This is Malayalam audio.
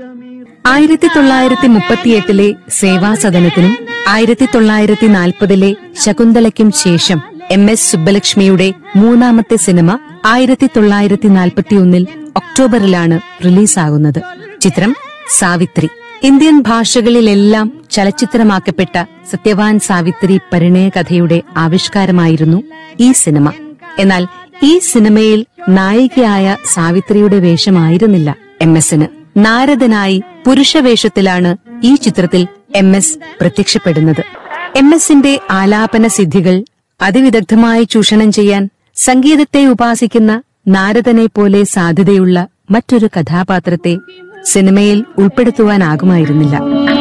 ആയിരത്തി തൊള്ളായിരത്തി മുപ്പത്തിയെട്ടിലെ സേവാസദനത്തിനും ആയിരത്തി തൊള്ളായിരത്തി നാൽപ്പതിലെ ശകുന്തളയ്ക്കും ശേഷം എം എസ് സുബ്ബലക്ഷ്മിയുടെ മൂന്നാമത്തെ സിനിമ ആയിരത്തി തൊള്ളായിരത്തി നാൽപ്പത്തിയൊന്നിൽ ഒക്ടോബറിലാണ് റിലീസാകുന്നത് ചിത്രം സാവിത്രി ഇന്ത്യൻ ഭാഷകളിലെല്ലാം ചലച്ചിത്രമാക്കപ്പെട്ട സത്യവാൻ സാവിത്രി പരിണയ കഥയുടെ ആവിഷ്കാരമായിരുന്നു ഈ സിനിമ എന്നാൽ ഈ സിനിമയിൽ നായികയായ സാവിത്രിയുടെ വേഷമായിരുന്നില്ല എം എസിന് നാരദനായി പുരുഷവേഷത്തിലാണ് ഈ ചിത്രത്തിൽ എം എസ് പ്രത്യക്ഷപ്പെടുന്നത് എം എസിന്റെ ആലാപന സിദ്ധികൾ അതിവിദഗ്ധമായി ചൂഷണം ചെയ്യാൻ സംഗീതത്തെ ഉപാസിക്കുന്ന നാരദനെ പോലെ സാധ്യതയുള്ള മറ്റൊരു കഥാപാത്രത്തെ സിനിമയിൽ ഉൾപ്പെടുത്തുവാനാകുമായിരുന്നില്ല